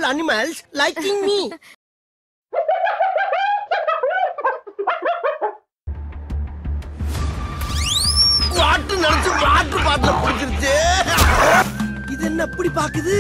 animals liking me. வாட்டு நினைச்சு வாட்டு பாட்டுல பிடிச்சிருச்சு இது என்ன அப்படி பாக்குது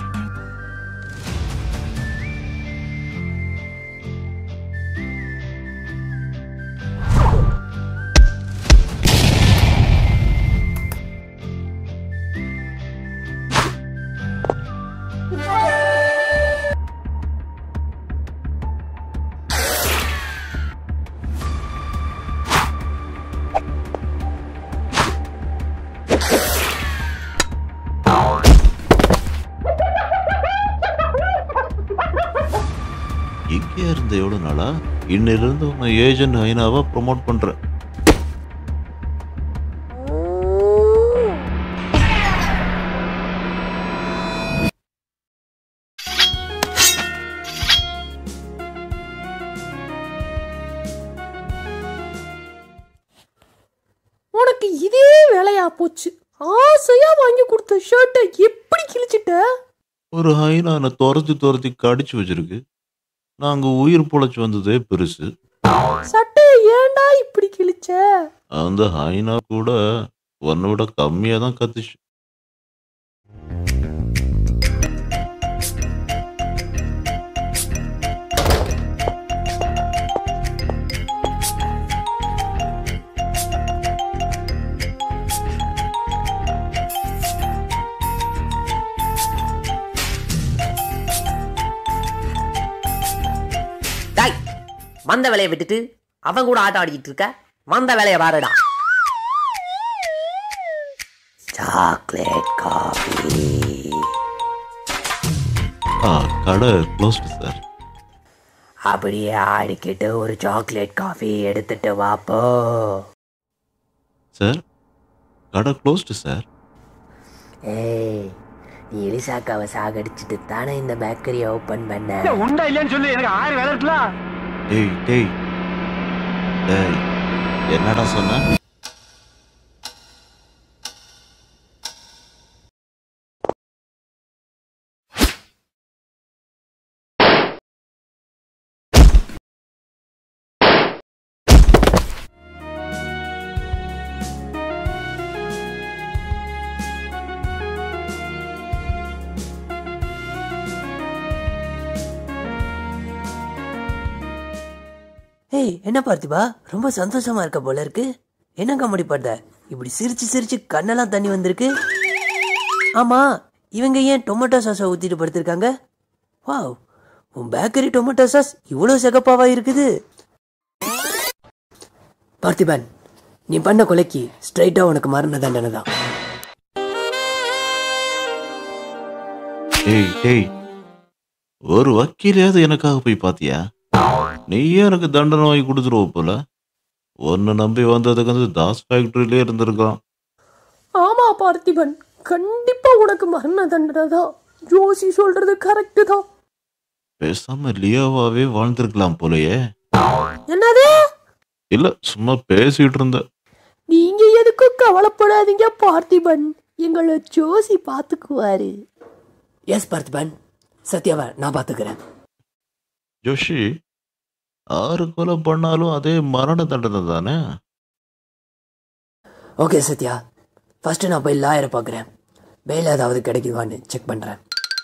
எங்கே இருந்த எவ்வளோ நாளா இன்னிலிருந்து உன்னை ஏஜென்ட் ஐனாவா ப்ரொமோட் பண்றேன் உனக்கு இதே வேலையா போச்சு ஆசையா வாங்கி கொடுத்த ஷர்ட்டை எப்படி கிழிச்சிட்ட ஒரு ஹைனா என்னை துரத்தி துரத்தி கடிச்சு வச்சிருக்கு நாங்க உயிர் பொழைச்சு வந்ததே பெருசு சட்டையை ஏன்டா இப்படி கிழிச்ச அந்த ஹைனா கூட உன்னை விட கம்மியா தான் கத்துச்சு டாய் வந்த வேலையை விட்டுட்டு அவன் கூட ஆட்டம் ஆடிக்கிட்டு இருக்க வந்த வேலையை பாருடா சாக்லேட் காஃபி ஆ கடை க்ளோஸ்டு சார் அப்படியே ஆடிக்கிட்டு ஒரு சாக்லேட் காஃபி எடுத்துட்டு வாப்போ சார் கடை க்ளோஸ்டு சார் ஏய் நீ எலிசாக்காவை சாகடிச்சிட்டு தானே இந்த பேக்கரியை ஓபன் பண்ண உண்டா இல்லையான்னு சொல்லு எனக்கு ஆறு விளையாட்டுலாம் டேய் டேய் டேய் என்னடா சொன்ன ஏய் என்ன பார்த்திபா ரொம்ப சந்தோஷமா இருக்க போல இருக்கு என்ன காமெடி பண்ற இப்படி சிரிச்சு சிரிச்சு கண்ணெல்லாம் தண்ணி வந்திருக்கு ஆமா இவங்க ஏன் டொமேட்டோ சாஸை ஊத்திட்டு படுத்திருக்காங்க வாவ் உன் பேக்கரி டொமேட்டோ சாஸ் இவ்வளவு சிகப்பாவா இருக்குது பார்த்திபன் நீ பண்ண கொலைக்கு ஸ்ட்ரைட்டா உனக்கு மரண தண்டனை தான் டேய் டேய் ஒரு வக்கீலையாவது எனக்காக போய் பாத்தியா நீயே எனக்கு தண்டனை வாங்கி கொடுத்துருவ போல உன்னை நம்பி வந்ததுக்கு வந்து தாஸ் ஃபேக்டரியிலே இருந்திருக்கான் ஆமா பார்த்திபன் கண்டிப்பா உனக்கு மரண தண்டனை தான் ஜோசி சொல்றது கரெக்டு தான் பேசாம லியோவாவே வாழ்ந்திருக்கலாம் போலயே என்னது இல்ல சும்மா பேசிட்டு இருந்த நீங்க எதுக்கும் கவலைப்படாதீங்க பார்த்திபன் எங்களை ஜோசி பாத்துக்குவாரு எஸ் பார்த்திபன் சத்யாவை நான் பாத்துக்கிறேன் ஜோஷி ஆறு கொலை பண்ணாலும் அதே மரண தண்டனை தானே ஓகே சத்யா ஃபர்ஸ்ட் நான் போய் லாயரை பார்க்குறேன் பெயில் ஏதாவது கிடைக்குதான்னு செக் பண்ணுறேன்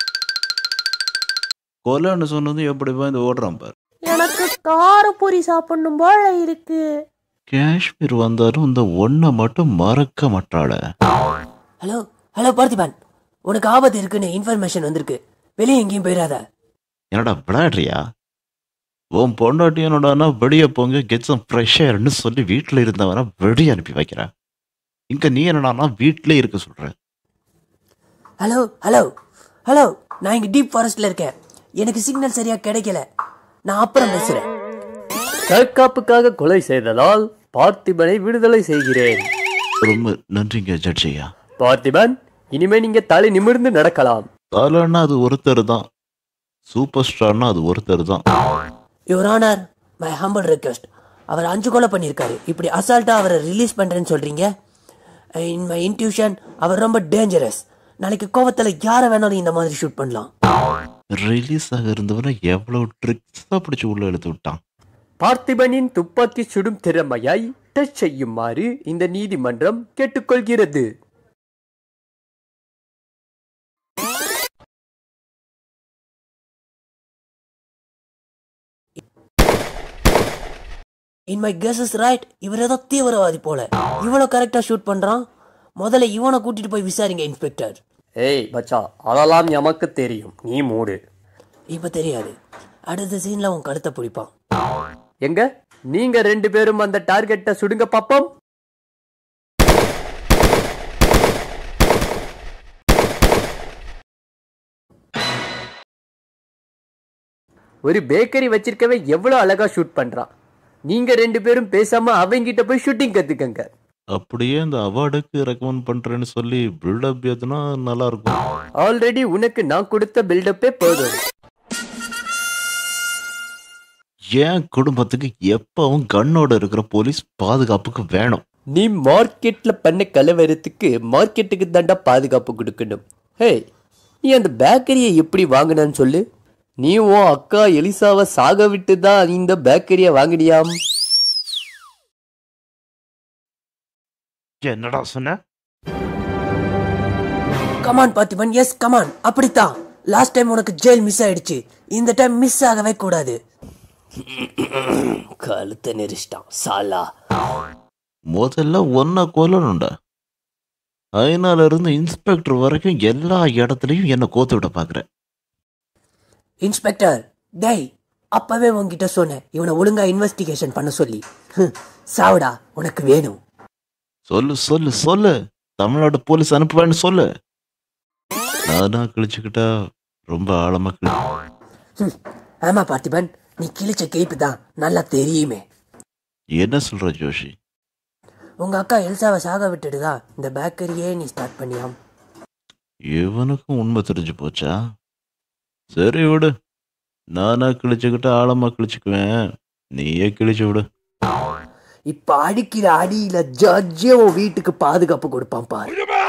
கொலைன்னு சொன்னது எப்படி இந்த ஓடுறான் பாரு எனக்கு காரப்பொரி சாப்பிடணும் போல இருக்கு காஷ்மீர் வந்தாலும் இந்த ஒன்றை மட்டும் மறக்க மாட்டாள ஹலோ ஹலோ பார்த்திபன் உனக்கு ஆபத்து இருக்குன்னு இன்ஃபர்மேஷன் வந்திருக்கு வெளியே எங்கேயும் போயிடாத என்னடா விளையாடுறியா உன் பொண்டாட்டி என்னடானா வெளியே போங்க கெட் சம் ஃப்ரெஷ் ஏர்னு சொல்லி வீட்டில் இருந்தவன வெளியே அனுப்பி வைக்கிறா இங்க நீ என்னடானா வீட்டிலே இருக்க சொல்ற ஹலோ ஹலோ ஹலோ நான் இங்கே டீப் ஃபாரஸ்ட்ல இருக்கேன் எனக்கு சிக்னல் சரியா கிடைக்கல நான் அப்புறம் பேசுறேன் தற்காப்புக்காக கொலை செய்ததால் பார்த்திபனை விடுதலை செய்கிறேன் ரொம்ப நன்றிங்க ஜட்ஜ் ஐயா பார்த்திபன் இனிமே நீங்க தலை நிமிர்ந்து நடக்கலாம் தலைன்னா அது ஒருத்தர் தான் சூப்பர் ஸ்டார்னா அது ஒருத்தர் தான் your honour my humble request அவர் அஞ்சு கொலை பண்ணியிருக்காரு இப்படி அசால்ட்டாக அவரை ரிலீஸ் பண்ணுறேன்னு சொல்கிறீங்க இன் மை இன்ட்யூஷன் அவர் ரொம்ப டேஞ்சரஸ் நாளைக்கு கோவத்தில் யாரை வேணாலும் இந்த மாதிரி ஷூட் பண்ணலாம் ரிலீஸ் ஆக இருந்தவரை எவ்வளவு ட்ரிக்ஸா பிடிச்சு உள்ள இழுத்து விட்டான் பார்த்திபனின் துப்பாக்கி சுடும் திறமையை டச் செய்யுமாறு இந்த நீதிமன்றம் கேட்டுக்கொள்கிறது in my guess is right இவர் ஏதோ தீவிரவாதி போல இவ்வளவு கரெக்டா ஷூட் பண்றான் முதல்ல இவனை கூட்டிட்டு போய் விசாரிங்க இன்ஸ்பெக்டர் ஏய் மச்சான் அதெல்லாம் எமக்கு தெரியும் நீ மூடு இப்ப தெரியாது அடுத்த சீன்ல உன் கழுத்தை பிடிப்பான் எங்க நீங்க ரெண்டு பேரும் அந்த டார்கெட்டை சுடுங்க பாப்போம் ஒரு பேக்கரி வச்சிருக்கவே எவ்வளவு அழகா ஷூட் பண்றான் நீங்க ரெண்டு பேரும் பேசாம அவங்கிட்ட போய் ஷூட்டிங் கத்துக்கங்க அப்படியே இந்த அவார்டுக்கு ரெக்கமெண்ட் பண்றேன்னு சொல்லி பில்டப் ஏத்துனா நல்லா இருக்கும் ஆல்ரெடி உனக்கு நான் கொடுத்த பில்டப்பே போதும் என் குடும்பத்துக்கு எப்பவும் கண்ணோட இருக்கிற போலீஸ் பாதுகாப்புக்கு வேணும் நீ மார்க்கெட்ல பண்ண கலவரத்துக்கு மார்க்கெட்டுக்கு தாண்டா பாதுகாப்பு கொடுக்கணும் ஹே நீ அந்த பேக்கரியை எப்படி வாங்கினன்னு சொல்லு நீ உன் அக்கா எலிசாவை சாக விட்டு தான் இந்த பேக்கரியை வாங்கினியாம் என்னடா சொன்ன கமான் பார்த்திபன் எஸ் கமான் அப்படித்தான் லாஸ்ட் டைம் உனக்கு ஜெயில் மிஸ் ஆயிடுச்சு இந்த டைம் மிஸ் ஆகவே கூடாது கழுத்தை நெரிச்சிட்டான் சாலா முதல்ல ஒன்ன கொல்லணும்டா ஐநால இருந்து இன்ஸ்பெக்டர் வரைக்கும் எல்லா இடத்துலயும் என்ன கோத்து விட பாக்குற இன்ஸ்பெக்டர் டேய் அப்பவே உன்கிட்ட சொன்னேன் இவனை ஒழுங்கா இன்வெஸ்டிகேஷன் பண்ண சொல்லி ஹம், சாவுடா உனக்கு வேணும் சொல்லு சொல்லு சொல்லு தமிழ்நாடு போலீஸ் அனுப்புவேன்னு சொல்லு நானா கிழிச்சுக்கிட்டா ரொம்ப ஆழமா கிழி ஹம், ஆமா பார்த்திபன் நீ கிழிச்ச கிழிப்பு தான் நல்லா தெரியுமே என்ன சொல்ற ஜோஷி உங்க அக்கா எல்சாவை சாக விட்டுட்டு தான் இந்த பேக்கரியே நீ ஸ்டார்ட் பண்ணியாம் இவனுக்கும் உண்மை தெரிஞ்சு போச்சா சரி விடு நானா கிழிச்சுக்கிட்டா ஆழமா கிழிச்சுக்குவேன் நீயே கிழிச்சு விடு இப்ப அடிக்கிற அடியில ஜட்ஜே உன் வீட்டுக்கு பாதுகாப்பு கொடுப்பான் பாரு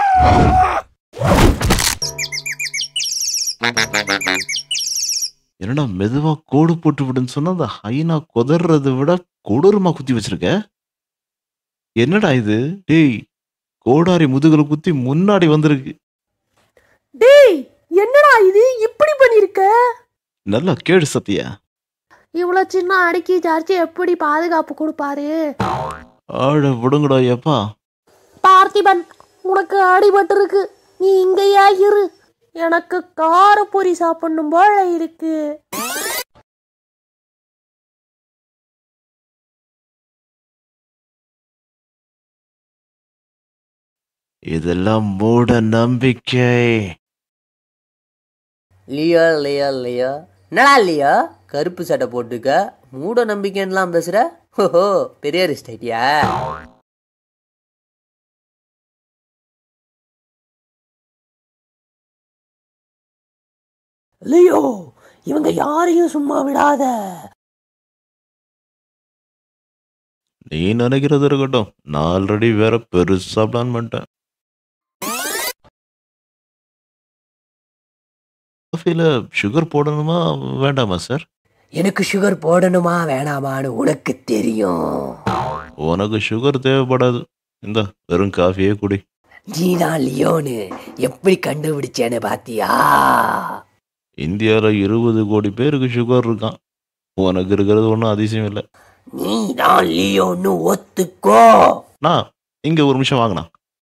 என்னடா மெதுவா கோடு போட்டு விடுன்னு சொன்னா அந்த ஹைனா கொதறதை விட கொடூரமா குத்தி வச்சிருக்க என்னடா இது டேய் கோடாரி முதுகுல குத்தி முன்னாடி வந்திருக்கு டேய் என்னடா இது இப்படி பண்ணிருக்க நல்லா கேடு சத்தியா இவ்வளோ சின்ன அடிக்கி சார்ஜ் எப்படி பாதுகாப்பு கொடுப்பாரு ஆட விடுங்கடா ஏப்பா பார்த்திபன் உனக்கு அடிபட்டு இருக்கு நீ இங்கேயா இரு எனக்கு காரப்பொரி சாப்பிடணும் போல இருக்கு இதெல்லாம் மூட நம்பிக்கை லியோ லியோ லியோ என்னடா லியோ கருப்பு சட்டை போட்டுக்க மூட நம்பிக்கைன்னுலாம் பேசுற ஓஹோ பெரிய ரிஸ்ட் ஐட்டியா லியோ இவங்க யாரையும் சும்மா விடாத நீ நினைக்கிறது இருக்கட்டும் நான் ஆல்ரெடி வேற பெருசா பிளான் பண்ணிட்டேன் காஃபில சுகர் போடணுமா வேண்டாமா சார் எனக்கு சுகர் போடணுமா வேணாமான்னு உனக்கு தெரியும் உனக்கு சுகர் தேவைப்படாது இந்த வெறும் காஃபியே குடி நீதான் லியோன்னு எப்படி கண்டுபிடிச்சேன்னு பாத்தியா இந்தியாவில் இருபது கோடி பேருக்கு சுகர் இருக்கான் உனக்கு இருக்கிறது ஒன்றும் அதிசயம் இல்லை நீதான் லியோன்னு ஒத்துக்கோ நான் இங்க ஒரு நிமிஷம் வாங்கினா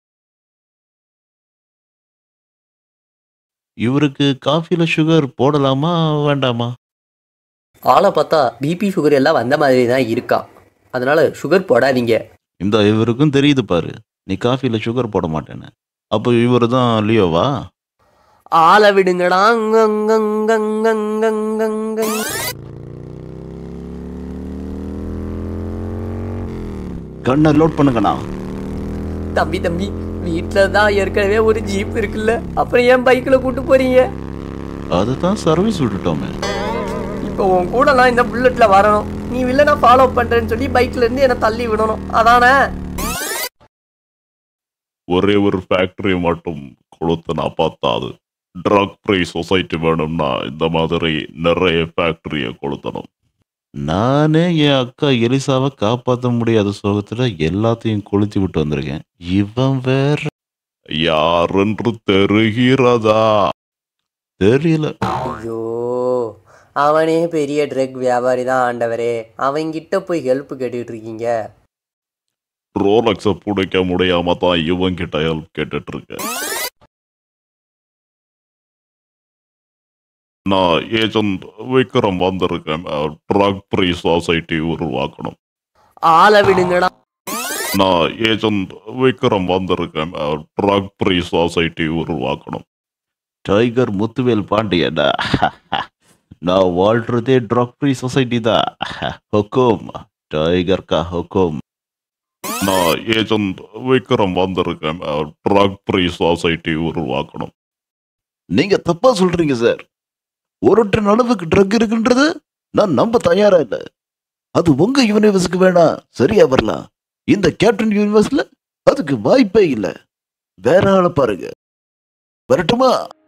இவருக்கு காஃபில சுகர் போடலாமா வேண்டாமா ஆளை பார்த்தா பிபி சுகர் எல்லாம் வந்த மாதிரி தான் இருக்கான் அதனால சுகர் போடாதீங்க இந்த இவருக்கும் தெரியுது பாரு நீ காஃபில சுகர் போட மாட்டேன்னு அப்போ இவர் தான் லியோவா ஆளை விடுங்கடா அங்கங்கங்கங்கங்கங்கங்கங். கண்ணை லோட் பண்ணுங்கண்ணா தம்பி தம்பி வீட்டில் தான் ஏற்கனவே ஒரு ஜீப் இருக்குல்ல அப்புறம் ஏன் பைக்கில் கூட்டு போறீங்க அதுதான் சர்வீஸ் விட்டுட்டோமே இப்போ உன் கூட நான் இந்த புல்லட்ல வரணும் நீ வில்லனை ஃபாலோ பண்றேன்னு சொல்லி பைக்ல இருந்து என்னை தள்ளி விடணும் அதானே ஒரே ஒரு ஃபேக்டரி மட்டும் கொடுத்து நான் பார்த்தாது ட்ரக் ஃப்ரீ சொசைட்டி வேணும்னா இந்த மாதிரி நிறைய ஃபேக்டரியை கொளுத்தணும் நானே என் அக்கா எலிசாவை காப்பாற்ற முடியாத சோகத்துல எல்லாத்தையும் கொளுத்தி விட்டு வந்திருக்கேன் இவன் வேற யாரென்று தெரிகிறதா தெரியல ஐயோ அவனே பெரிய ட்ரக் வியாபாரி தான் ஆண்டவரே அவன்கிட்ட போய் ஹெல்ப் கேட்டுட்டு இருக்கீங்க ரோலக்ஸை பிடிக்க முடியாம தான் இவன் கிட்ட ஹெல்ப் கேட்டுட்டு இருக்கேன் நான் ஏஜென்ட் விக்ரம் வந்திருக்கேன் ட்ரக் ஃப்ரீ சொசைட்டி உருவாக்கணும் ஆளை விடுங்கடா நான் ஏஜென்ட் விக்ரம் வந்திருக்கேன் ட்ரக் ஃப்ரீ சொசைட்டி உருவாக்கணும் டைகர் முத்துவேல் பாண்டியடா நான் வாழ்றதே ட்ரக் ஃப்ரீ சொசைட்டி தான் ஹுக்கும் டைகர் கா ஹுக்கும் நான் ஏஜென்ட் விக்ரம் வந்திருக்கேன் ட்ரக் ஃப்ரீ சொசைட்டி உருவாக்கணும் நீங்க தப்பா சொல்றீங்க சார் ஒரு டன் அளவுக்கு ட்ரக் இருக்குன்றது நான் நம்ப தயாரா இல்ல அது உங்க யூனிவர்ஸுக்கு வேணா சரியா வரலாம் இந்த கேப்டன் யூனிவர்ஸ்ல அதுக்கு வாய்ப்பே இல்ல வேற ஆளை பாருங்க வரட்டுமா